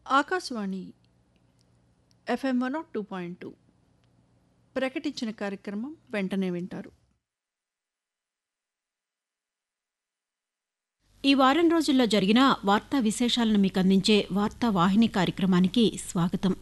Akashvani FM one two point two ప్రకటించిన కార్యక్రమం వెంటనే వింటారు ఈ వారం రోజుల్లో జరిగిన వార్తా విశేషాలను మీకు అందించే వార్తా వాహిని కార్యక్రమానికి స్వాగతం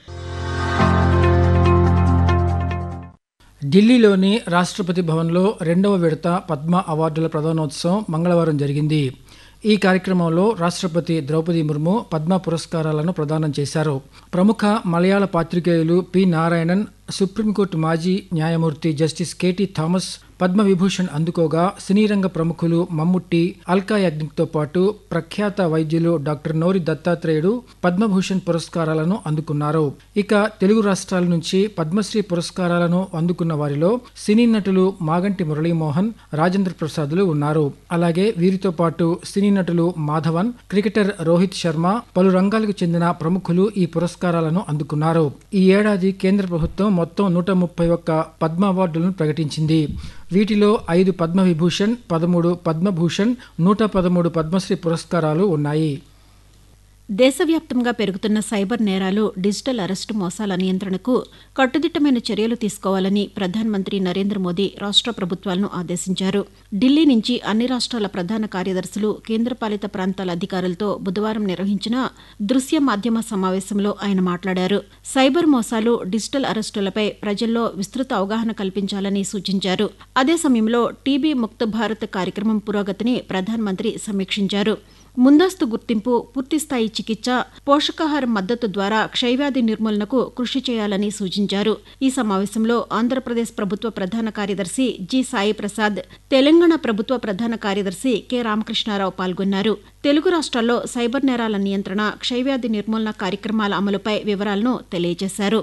ఢిల్లీలోని రాష్ట్రపతి భవన్లో రెండవ విడత పద్మ అవార్డుల ప్రధానోత్సవం మంగళవారం జరిగింది ఈ కార్యక్రమంలో రాష్ట్రపతి ద్రౌపది ముర్ము పద్మ పురస్కారాలను ప్రదానం చేశారు ప్రముఖ మలయాళ పాత్రికేయులు పి నారాయణన్ సుప్రీంకోర్టు మాజీ న్యాయమూర్తి జస్టిస్ కెటి థామస్ పద్మవిభూషణ్ అందుకోగా సినీ రంగ ప్రముఖులు మమ్ముట్టి అల్కా యాగ్నిక్తో పాటు ప్రఖ్యాత వైద్యులు డాక్టర్ నోరి దత్తాత్రేయుడు పద్మభూషణ్ పురస్కారాలను అందుకున్నారు ఇక తెలుగు రాష్ట్రాల నుంచి పద్మశ్రీ పురస్కారాలను అందుకున్న వారిలో సినీ నటులు మాగంటి మురళీమోహన్ రాజేంద్ర ప్రసాద్లు ఉన్నారు అలాగే వీరితో పాటు సినీ నటులు మాధవన్ క్రికెటర్ రోహిత్ శర్మ పలు రంగాలకు చెందిన ప్రముఖులు ఈ పురస్కారాలను అందుకున్నారు ఈ ఏడాది కేంద్ర ప్రభుత్వం మొత్తం నూట ముప్పై ఒక్క పద్మ అవార్డులను ప్రకటించింది వీటిలో ఐదు పద్మవిభూషణ్ పదమూడు పద్మభూషణ్ నూట పదమూడు పద్మశ్రీ పురస్కారాలు ఉన్నాయి దేశవ్యాప్తంగా పెరుగుతున్న సైబర్ నేరాలు డిజిటల్ అరెస్టు మోసాల నియంత్రణకు కట్టుదిట్టమైన చర్యలు తీసుకోవాలని ప్రధానమంత్రి నరేంద్ర మోదీ రాష్ట్ర ప్రభుత్వాలను ఆదేశించారు ఢిల్లీ నుంచి అన్ని రాష్ట్రాల ప్రధాన కార్యదర్శులు కేంద్రపాలిత ప్రాంతాల అధికారులతో బుధవారం నిర్వహించిన దృశ్య మాధ్యమ సమావేశంలో ఆయన మాట్లాడారు సైబర్ మోసాలు డిజిటల్ అరెస్టులపై ప్రజల్లో విస్తృత అవగాహన కల్పించాలని సూచించారు అదే సమయంలో టీబీ ముక్త భారత్ కార్యక్రమం పురోగతిని ప్రధానమంత్రి సమీక్షించారు ముందస్తు గుర్తింపు పూర్తిస్థాయి చికిత్స పోషకాహార మద్దతు ద్వారా క్షయవ్యాధి నిర్మూలనకు కృషి చేయాలని సూచించారు ఈ సమావేశంలో ఆంధ్రప్రదేశ్ ప్రభుత్వ ప్రధాన కార్యదర్శి జి సాయి ప్రసాద్ తెలంగాణ ప్రభుత్వ ప్రధాన కార్యదర్శి కె రామకృష్ణారావు పాల్గొన్నారు తెలుగు రాష్ట్రాల్లో సైబర్ నేరాల నియంత్రణ క్షయవ్యాధి నిర్మూలన కార్యక్రమాల అమలుపై వివరాలను తెలియజేశారు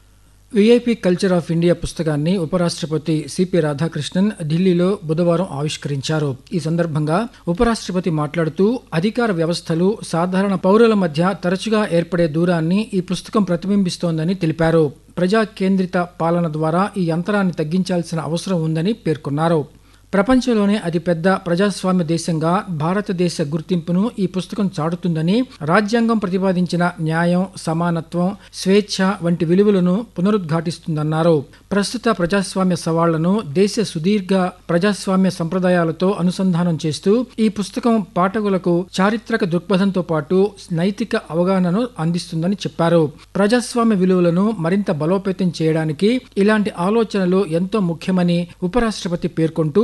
విఐపి కల్చర్ ఆఫ్ ఇండియా పుస్తకాన్ని ఉపరాష్ట్రపతి సిపి రాధాకృష్ణన్ ఢిల్లీలో బుధవారం ఆవిష్కరించారు ఈ సందర్భంగా ఉపరాష్ట్రపతి మాట్లాడుతూ అధికార వ్యవస్థలు సాధారణ పౌరుల మధ్య తరచుగా ఏర్పడే దూరాన్ని ఈ పుస్తకం ప్రతిబింబిస్తోందని తెలిపారు ప్రజా కేంద్రిత పాలన ద్వారా ఈ అంతరాన్ని తగ్గించాల్సిన అవసరం ఉందని పేర్కొన్నారు ప్రపంచంలోనే అతిపెద్ద ప్రజాస్వామ్య దేశంగా భారతదేశ గుర్తింపును ఈ పుస్తకం చాటుతుందని రాజ్యాంగం ప్రతిపాదించిన న్యాయం సమానత్వం స్వేచ్ఛ వంటి విలువలను పునరుద్ఘాటిస్తుందన్నారు ప్రస్తుత ప్రజాస్వామ్య సవాళ్లను దేశ సుదీర్ఘ ప్రజాస్వామ్య సంప్రదాయాలతో అనుసంధానం చేస్తూ ఈ పుస్తకం పాఠకులకు చారిత్రక దృక్పథంతో పాటు నైతిక అవగాహనను అందిస్తుందని చెప్పారు ప్రజాస్వామ్య విలువలను మరింత బలోపేతం చేయడానికి ఇలాంటి ఆలోచనలు ఎంతో ముఖ్యమని ఉపరాష్ట్రపతి పేర్కొంటూ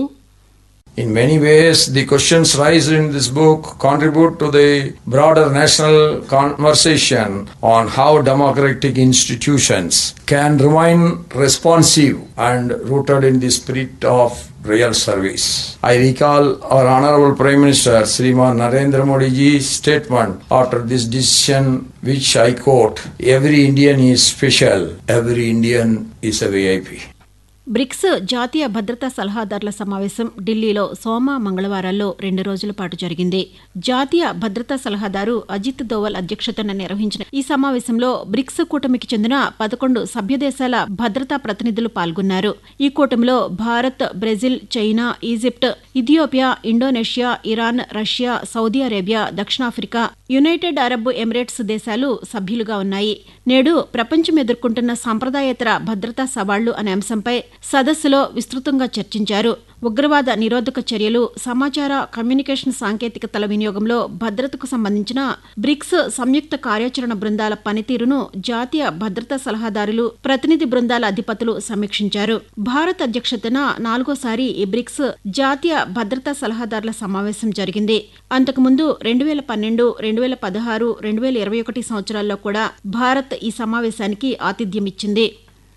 In many ways, the questions raised in this book contribute to the broader national conversation on how democratic institutions can remain responsive and rooted in the spirit of real service. I recall our Honorable Prime Minister Sriman Narendra Modi ji's statement after this decision, which I quote, Every Indian is special, every Indian is a VIP. BRICS జాతీయ భద్రతా సలహాదారుల సమావేశం ఢిల్లీలో సోమ మంగళవారాల్లో రెండు రోజుల పాటు జరిగింది జాతీయ భద్రతా సలహాదారు అజిత్ దోవల్ అధ్యక్షతన నిర్వహించిన ఈ సమావేశంలో బ్రిక్స్ కూటమికి చెందిన పదకొండు సభ్యదేశాల భద్రతా ప్రతినిధులు పాల్గొన్నారు ఈ కూటమిలో Bharat Brazil China Egypt Ethiopia Indonesia Iran Russia Saudi Arabia దక్షిణాఫ్రికా యునైటెడ్ అరబ్ ఎమిరేట్స్ దేశాలు సభ్యులుగా ఉన్నాయి నేడు ప్రపంచం ఎదుర్కొంటున్న సాంప్రదాయేతర భద్రతా సవాళ్లు అనే అంశంపై సదస్సులో విస్తృతంగా చర్చించారు ఉగ్రవాద నిరోధక చర్యలు సమాచార కమ్యూనికేషన్ సాంకేతికతల వినియోగంలో భద్రతకు సంబంధించిన బ్రిక్స్ సంయుక్త కార్యాచరణ బృందాల పనితీరును జాతీయ భద్రతా సలహాదారులు ప్రతినిధి బృందాల అధిపతులు సమీక్షించారు భారత్ అధ్యక్షతన నాలుగోసారి ఈ బ్రిక్స్ జాతీయ భద్రతా సలహాదారుల సమావేశం జరిగింది అంతకుముందు రెండు వేల పన్నెండు రెండు వేల పదహారు రెండు వేల ఇరవై ఒకటి సంవత్సరాల్లో కూడా భారత్ ఈ సమావేశానికి ఆతిథ్యమిచ్చింది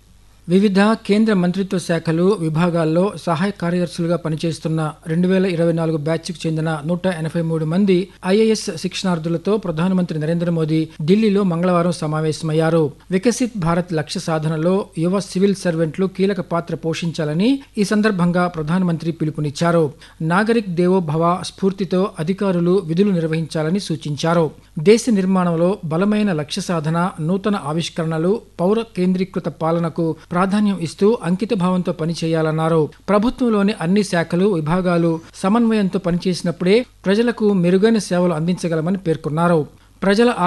వివిధ కేంద్ర మంత్రిత్వ శాఖలు విభాగాల్లో సహాయ కార్యదర్శులుగా పనిచేస్తున్న రెండు వేల ఇరవై నాలుగు బ్యాచ్కు చెందిన నూట ఎనభై మూడు మంది ఐఏఎస్ శిక్షణార్థులతో ప్రధానమంత్రి నరేంద్ర మోదీ ఢిల్లీలో మంగళవారం సమావేశమయ్యారు వికసిత్ భారత్ లక్ష్య సాధనలో యువ సివిల్ సర్వెంట్లు కీలక పాత్ర పోషించాలని ఈ సందర్భంగా ప్రధానమంత్రి పిలుపునిచ్చారు నాగరిక్ దేవో భవ స్ఫూర్తితో అధికారులు విధులు నిర్వహించాలని సూచించారు దేశ నిర్మాణంలో బలమైన లక్ష్య సాధన నూతన ఆవిష్కరణలు పౌర కేంద్రీకృత పాలనకు ప్రాధాన్యం ఇస్తూ అంకిత భావంతో పనిచేయాలన్నారు ప్రభుత్వంలోని అన్ని శాఖలు విభాగాలు సమన్వయంతో పనిచేసినప్పుడే ప్రజలకు మెరుగైన సేవలు అందించగలమని పేర్కొన్నారు ప్రజల